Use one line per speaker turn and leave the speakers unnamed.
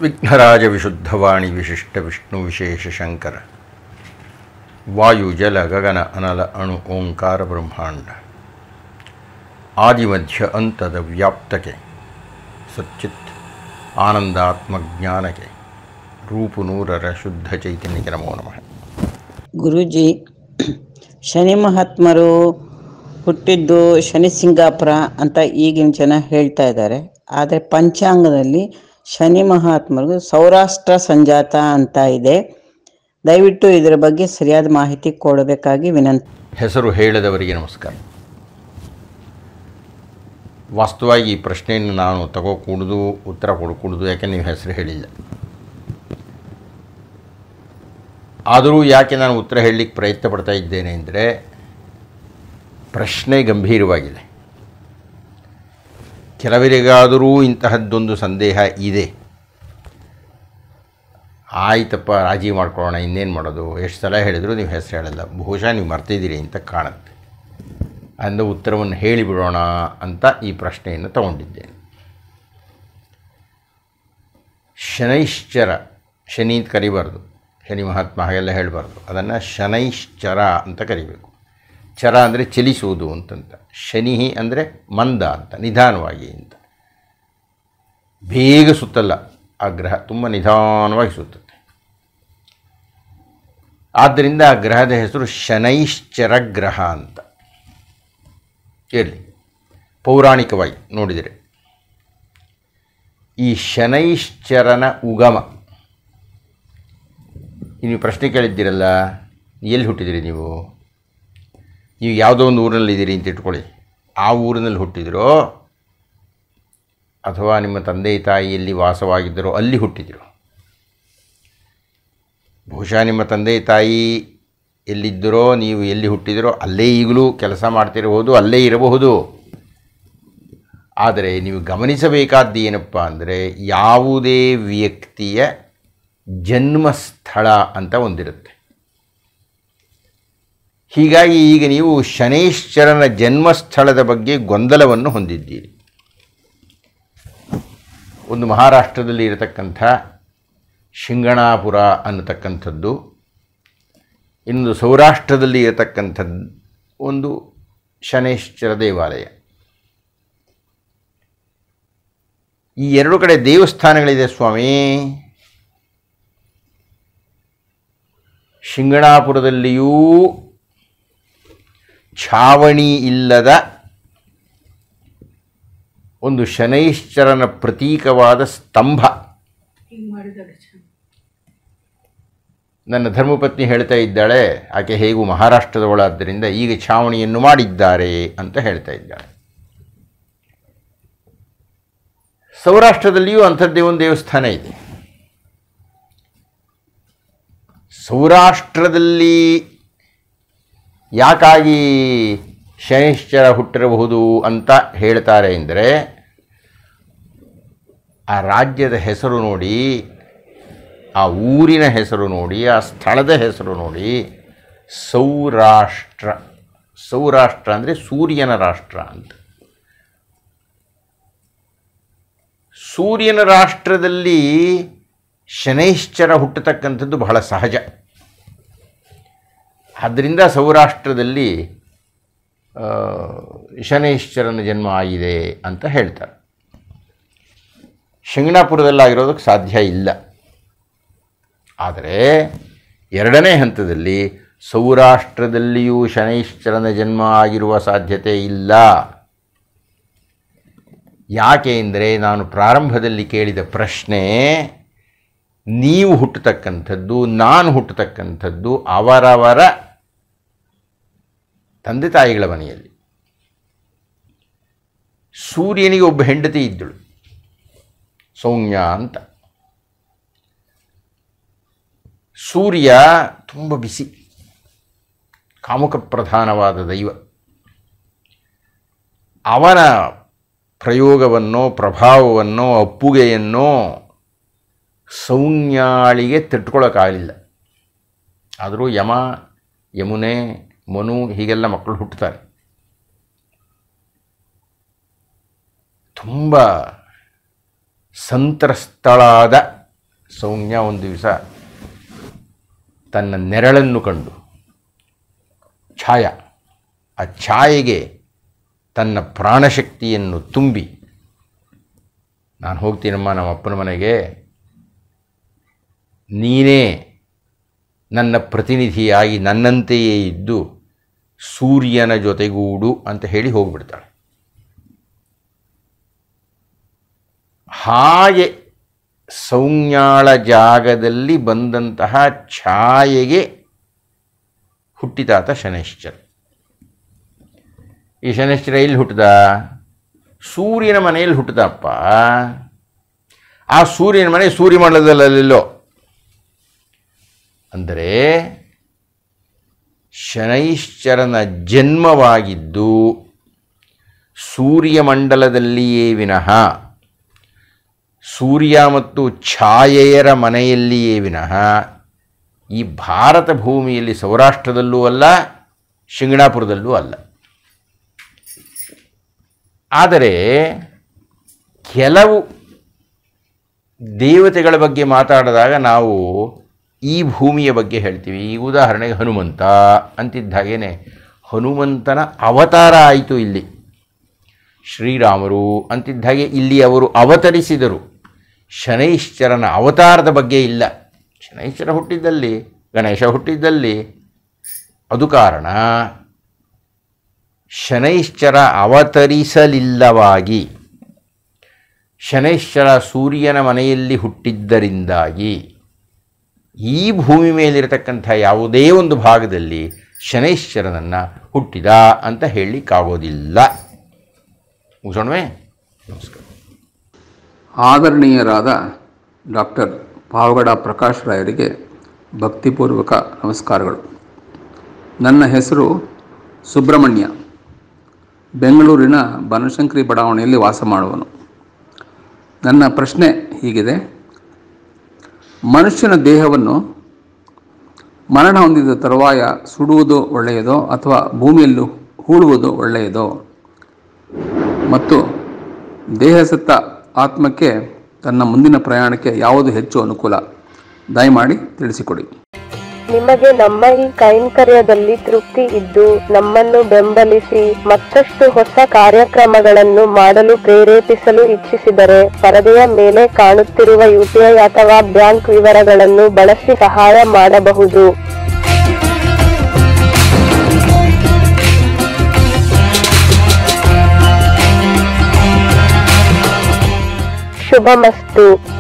ವಿಘ್ನರಾಜ ವಿಶುದ್ಧವಾಣಿ ವಿಶಿಷ್ಟ ವಿಷ್ಣು ವಿಶೇಷ ಶಂಕರ ವಾಯು ಜಲ ಗಗನ ಅನಲ ಅಣು ಓಂಕಾರ ಬ್ರಹ್ಮಾಂಡ ಆದಿಮಧ್ಯ ಅಂತದ ವ್ಯಾಪ್ತಕ್ಕೆ ಸಚ್ಚಿತ್ ಆನಂದಾತ್ಮ ಜ್ಞಾನಕ್ಕೆ ರೂಪು ನೂರರ ಶುದ್ಧ ಚೈತನ್ಯಕ್ಕೆ ನಮೋ ನಮಃ
ಗುರೂಜಿ ಶನಿ ಮಹಾತ್ಮರು ಹುಟ್ಟಿದ್ದು ಶನಿ ಸಿಂಗಾಪುರ ಅಂತ ಈಗಿನ ಜನ ಹೇಳ್ತಾ ಇದ್ದಾರೆ ಆದರೆ ಪಂಚಾಂಗದಲ್ಲಿ ಶನಿ ಮಹಾತ್ಮರು ಸೌರಾಷ್ಟ್ರ ಸಂಜಾತ ಅಂತ ಇದೆ ದಯವಿಟ್ಟು ಇದರ ಬಗ್ಗೆ ಸರಿಯಾದ ಮಾಹಿತಿ ಕೊಡಬೇಕಾಗಿ ವಿನಂತಿ
ಹೆಸರು ಹೇಳದವರಿಗೆ ನಮಸ್ಕಾರ ವಾಸ್ತವವಾಗಿ ಈ ಪ್ರಶ್ನೆಯನ್ನು ನಾನು ತಗೋಕೂಡುದು ಉತ್ತರ ಕೊಡಕೂಡುದು ಯಾಕೆ ನೀವು ಹೆಸರು ಹೇಳಿಲ್ಲ ಆದರೂ ಯಾಕೆ ನಾನು ಉತ್ತರ ಹೇಳಲಿಕ್ಕೆ ಪ್ರಯತ್ನ ಪಡ್ತಾ ಇದ್ದೇನೆ ಅಂದರೆ ಪ್ರಶ್ನೆ ಗಂಭೀರವಾಗಿದೆ ಕೆಲವರಿಗಾದರೂ ಇಂತಹದ್ದೊಂದು ಸಂದೇಹ ಇದೆ ಆಯ್ತಪ್ಪ ರಾಜಿ ಮಾಡ್ಕೊಳ್ಳೋಣ ಇನ್ನೇನು ಮಾಡೋದು ಎಷ್ಟು ಸಲ ಹೇಳಿದರೂ ನೀವು ಹೆಸರು ಹೇಳಲ್ಲ ಬಹುಶಃ ನೀವು ಮರ್ತಿದ್ದೀರಿ ಅಂತ ಕಾಣುತ್ತೆ ಅಂದ ಉತ್ತರವನ್ನು ಹೇಳಿಬಿಡೋಣ ಅಂತ ಈ ಪ್ರಶ್ನೆಯನ್ನು ತಗೊಂಡಿದ್ದೇನೆ ಶನೈಶ್ಚರ ಶನಿ ಅಂತ ಕರಿಬಾರ್ದು ಶನಿ ಮಹಾತ್ಮ ಹಾಗೆಲ್ಲ ಹೇಳಬಾರ್ದು ಅದನ್ನು ಶನೈಶ್ಚರ ಅಂತ ಕರಿಬೇಕು ಚರ ಅಂದರೆ ಚಲಿಸುವುದು ಅಂತಂತ ಶನಿ ಅಂದರೆ ಮಂದ ಅಂತ ನಿಧಾನವಾಗಿ ಅಂತ ಬೇಗ ಸುತ್ತಲ್ಲ ಆ ಗ್ರಹ ತುಂಬ ನಿಧಾನವಾಗಿ ಸುತ್ತುತ್ತೆ ಆದ್ದರಿಂದ ಆ ಗ್ರಹದ ಹೆಸರು ಶನೈಶ್ಚರ ಗ್ರಹ ಅಂತ ಇರಲಿ ಪೌರಾಣಿಕವಾಗಿ ನೋಡಿದರೆ ಈ ಶನೈಶ್ಚರನ ಉಗಮ ನೀವು ಪ್ರಶ್ನೆ ಕೇಳಿದ್ದೀರಲ್ಲ ಎಲ್ಲಿ ಹುಟ್ಟಿದಿರಿ ನೀವು ನೀವು ಯಾವುದೋ ಒಂದು ಊರಿನಲ್ಲಿದ್ದೀರಿ ಅಂತ ಇಟ್ಕೊಳ್ಳಿ ಆ ಊರಿನಲ್ಲಿ ಹುಟ್ಟಿದಿರೋ ಅಥವಾ ನಿಮ್ಮ ತಂದೆ ತಾಯಿ ಎಲ್ಲಿ ವಾಸವಾಗಿದ್ದರೋ ಅಲ್ಲಿ ಹುಟ್ಟಿದಿರೋ ಬಹುಶಃ ನಿಮ್ಮ ತಂದೆ ತಾಯಿ ಎಲ್ಲಿದ್ದರೋ ನೀವು ಎಲ್ಲಿ ಹುಟ್ಟಿದಿರೋ ಅಲ್ಲೇ ಈಗಲೂ ಕೆಲಸ ಮಾಡ್ತಿರಬಹುದು ಅಲ್ಲೇ ಇರಬಹುದು ಆದರೆ ನೀವು ಗಮನಿಸಬೇಕಾದ್ದು ಏನಪ್ಪ ಅಂದರೆ ಯಾವುದೇ ವ್ಯಕ್ತಿಯ ಜನ್ಮಸ್ಥಳ ಅಂತ ಒಂದಿರುತ್ತೆ ಹೀಗಾಗಿ ಈಗ ನೀವು ಶನೇಶ್ವರನ ಜನ್ಮಸ್ಥಳದ ಬಗ್ಗೆ ಗೊಂದಲವನ್ನು ಹೊಂದಿದ್ದೀರಿ ಒಂದು ಮಹಾರಾಷ್ಟ್ರದಲ್ಲಿ ಇರತಕ್ಕಂಥ ಶಿಂಗಣಾಪುರ ಅನ್ನತಕ್ಕಂಥದ್ದು ಇನ್ನೊಂದು ಸೌರಾಷ್ಟ್ರದಲ್ಲಿ ಇರತಕ್ಕಂಥದ್ದು ಒಂದು ಶನೇಶ್ವರ ದೇವಾಲಯ ಈ ಎರಡು ಕಡೆ ದೇವಸ್ಥಾನಗಳಿದೆ ಸ್ವಾಮಿ ಶಿಂಗಣಾಪುರದಲ್ಲಿಯೂ ಛಾವಣಿ ಇಲ್ಲದ ಒಂದು ಶನೈಶ್ಚರನ ಪ್ರತೀಕವಾದ ಸ್ತಂಭ ನನ್ನ ಧರ್ಮಪತ್ನಿ ಹೇಳ್ತಾ ಇದ್ದಾಳೆ ಆಕೆ ಹೇಗೂ ಮಹಾರಾಷ್ಟ್ರದವಳಾದ್ದರಿಂದ ಈಗ ಛಾವಣಿಯನ್ನು ಮಾಡಿದ್ದಾರೆ ಅಂತ ಹೇಳ್ತಾ ಇದ್ದಾಳೆ ಸೌರಾಷ್ಟ್ರದಲ್ಲಿಯೂ ಅಂಥದ್ದೇ ಒಂದು ದೇವಸ್ಥಾನ ಇದೆ ಸೌರಾಷ್ಟ್ರದಲ್ಲಿ ಯಾಕಾಗಿ ಶನೈಶ್ಚರ ಹುಟ್ಟಿರಬಹುದು ಅಂತ ಹೇಳ್ತಾರೆ ಅಂದರೆ ಆ ರಾಜ್ಯದ ಹೆಸರು ನೋಡಿ ಆ ಊರಿನ ಹೆಸರು ನೋಡಿ ಆ ಸ್ಥಳದ ಹೆಸರು ನೋಡಿ ಸೌರಾಷ್ಟ್ರ ಸೌರಾಷ್ಟ್ರ ಅಂದರೆ ಸೂರ್ಯನ ರಾಷ್ಟ್ರ ಅಂತ ಸೂರ್ಯನ ರಾಷ್ಟ್ರದಲ್ಲಿ ಶನೈಶ್ಚರ ಹುಟ್ಟತಕ್ಕಂಥದ್ದು ಬಹಳ ಸಹಜ ಆದ್ದರಿಂದ ಸೌರಾಷ್ಟ್ರದಲ್ಲಿ ಆ, ಶನೈಶ್ಚರನ ಜನ್ಮ ಆಗಿದೆ ಅಂತ ಹೇಳ್ತಾರೆ ಶಿಂಗಣಾಪುರದಲ್ಲಾಗಿರೋದಕ್ಕೆ ಸಾಧ್ಯ ಇಲ್ಲ ಆದರೆ ಎರಡನೇ ಹಂತದಲ್ಲಿ ಸೌರಾಷ್ಟ್ರದಲ್ಲಿಯೂ ಶನೈಶ್ಚರನ ಜನ್ಮ ಆಗಿರುವ ಸಾಧ್ಯತೆ ಇಲ್ಲ ಯಾಕೆ ಅಂದರೆ ನಾನು ಪ್ರಾರಂಭದಲ್ಲಿ ಕೇಳಿದ ಪ್ರಶ್ನೆ ನೀವು ಹುಟ್ಟತಕ್ಕಂಥದ್ದು ನಾನು ಹುಟ್ಟತಕ್ಕಂಥದ್ದು ಅವರವರ ತಂದೆ ತಾಯಿಗಳ ಮನೆಯಲ್ಲಿ ಸೂರ್ಯನಿಗೆ ಒಬ್ಬ ಹೆಂಡತಿ ಇದ್ದಳು ಸೌಮ್ಯ ಅಂತ ಸೂರ್ಯ ತುಂಬ ಬಿಸಿ ಕಾಮುಕ ಪ್ರಧಾನವಾದ ದೈವ ಅವನ ಪ್ರಯೋಗವನ್ನೋ ಪ್ರಭಾವವನ್ನೋ ಅಪ್ಪುಗೆಯನ್ನೋ ಸೌಮ್ಯಾಳಿಗೆ ತಟ್ಕೊಳ್ಳೋಕ್ಕಾಗಲಿಲ್ಲ ಆದರೂ ಯಮ ಯಮುನೆ ಮನು ಹೀಗೆಲ್ಲ ಮಕ್ಕಳು ಹುಟ್ಟುತ್ತಾರೆ ತುಂಬ ಸಂತ್ರಸ್ತಳಾದ ಸೌಮ್ಯ ಒಂದು ದಿವಸ ತನ್ನ ನೆರಳನ್ನು ಕಂಡು ಛಾಯ ಆ ಛಾಯೆಗೆ ತನ್ನ ಪ್ರಾಣಶಕ್ತಿಯನ್ನು ತುಂಬಿ ನಾನು ಹೋಗ್ತೀನಮ್ಮ ನಮ್ಮ ಅಪ್ಪನ ಮನೆಗೆ ನೀನೇ ನನ್ನ ಪ್ರತಿನಿಧಿಯಾಗಿ ನನ್ನಂತೆಯೇ ಇದ್ದು ಸೂರ್ಯನ ಜೊತೆಗೂಡು ಅಂತ ಹೇಳಿ ಹೋಗಿಬಿಡ್ತಾಳೆ ಹಾಗೆ ಸೌಜ್ಞಾಳ ಜಾಗದಲ್ಲಿ ಬಂದಂತಹ ಛಾಯೆಗೆ ಹುಟ್ಟಿದಾತ ಶನೈಶ್ಚರ ಈ ಶನೈಶ್ಚರ ಎಲ್ಲಿ ಹುಟ್ಟಿದ ಸೂರ್ಯನ ಮನೆಯಲ್ಲಿ ಹುಟ್ಟಿದಪ್ಪ ಆ ಸೂರ್ಯನ ಮನೆ ಸೂರ್ಯಮಂಡಲದಲ್ಲೆಲ್ಲೋ ಅಂದರೆ ಶನೈಶ್ಚರನ ಜನ್ಮವಾಗಿದ್ದು ಸೂರ್ಯಮಂಡಲದಲ್ಲಿಯೇ ವಿನಃ ಸೂರ್ಯ ಮತ್ತು ಛಾಯೆಯರ ಮನೆಯಲ್ಲಿಯೇ ವಿನಃ ಈ ಭಾರತ ಭೂಮಿಯಲ್ಲಿ ಸೌರಾಷ್ಟ್ರದಲ್ಲೂ ಅಲ್ಲ ಶಿಂಗಣಾಪುರದಲ್ಲೂ ಅಲ್ಲ ಆದರೆ ಕೆಲವು ದೇವತೆಗಳ ಬಗ್ಗೆ ಮಾತಾಡಿದಾಗ ನಾವು ಈ ಭೂಮಿಯ ಬಗ್ಗೆ ಹೇಳ್ತೀವಿ ಈ ಉದಾಹರಣೆಗೆ ಹನುಮಂತ ಅಂತಿದ್ದ ಹಾಗೇನೆ ಹನುಮಂತನ ಅವತಾರ ಆಯಿತು ಇಲ್ಲಿ ಶ್ರೀರಾಮರು ಅಂತಿದ್ದ ಹಾಗೆ ಇಲ್ಲಿ ಅವರು ಅವತರಿಸಿದರು ಶನೈಶ್ಚರನ ಅವತಾರದ ಬಗ್ಗೆ ಇಲ್ಲ ಶನೈಶ್ಚರ ಹುಟ್ಟಿದ್ದಲ್ಲಿ ಗಣೇಶ ಹುಟ್ಟಿದ್ದಲ್ಲಿ ಅದು ಕಾರಣ ಶನೈಶ್ಚರ ಅವತರಿಸಲಿಲ್ಲವಾಗಿ ಶನೈಶ್ಚರ ಸೂರ್ಯನ ಮನೆಯಲ್ಲಿ ಹುಟ್ಟಿದ್ದರಿಂದಾಗಿ ಈ ಭೂಮಿ ಮೇಲಿರತಕ್ಕಂಥ ಯಾವುದೇ ಒಂದು ಭಾಗದಲ್ಲಿ ಶನೈಶ್ಚರನನ್ನು ಹುಟ್ಟಿದ ಅಂತ ಹೇಳಲಿಕ್ಕಾಗೋದಿಲ್ಲ ಮುಗಿಸೋಣವೇ ನಮಸ್ಕಾರ
ಆದರಣೀಯರಾದ ಡಾಕ್ಟರ್ ಪಾವಗಡ ಪ್ರಕಾಶ್ ರಾಯರಿಗೆ ಭಕ್ತಿಪೂರ್ವಕ ನಮಸ್ಕಾರಗಳು ನನ್ನ ಹೆಸರು ಸುಬ್ರಹ್ಮಣ್ಯ ಬೆಂಗಳೂರಿನ ಬನಶಂಕರಿ ಬಡಾವಣೆಯಲ್ಲಿ ವಾಸ ಮಾಡುವನು ನನ್ನ ಪ್ರಶ್ನೆ ಹೀಗಿದೆ ಮನುಷ್ಯನ ದೇಹವನ್ನು ಮರಣ ಹೊಂದಿದ ತರುವಾಯ ಸುಡುವುದು ಒಳ್ಳೆಯದೋ ಅಥವಾ ಭೂಮಿಯಲ್ಲಿ ಹೂಳುವುದು ಒಳ್ಳೆಯದೋ ಮತ್ತು ದೇಹ ಸತ್ತ ಆತ್ಮಕ್ಕೆ ತನ್ನ ಮುಂದಿನ ಪ್ರಯಾಣಕ್ಕೆ ಯಾವುದು ಹೆಚ್ಚು ಅನುಕೂಲ ದಯಮಾಡಿ ತಿಳಿಸಿಕೊಡಿ
ನಿಮಗೆ ನಮ್ಮ ಈ ಕೈಂಕರ್ಯದಲ್ಲಿ ತೃಪ್ತಿ ಇದ್ದು ನಮ್ಮನ್ನು ಬೆಂಬಲಿಸಿ ಮತ್ತಷ್ಟು ಹೊಸ ಕಾರ್ಯಕ್ರಮಗಳನ್ನು ಮಾಡಲು ಪ್ರೇರೇಪಿಸಲು ಇಚ್ಛಿಸಿದರೆ ಪರದೆಯ ಮೇಲೆ ಕಾಣುತ್ತಿರುವ ಯುಪಿಐ ಅಥವಾ ಬ್ಯಾಂಕ್ ವಿವರಗಳನ್ನು ಬಳಸಿ ಸಹಾಯ ಮಾಡಬಹುದು ಶುಭಮಸ್ತು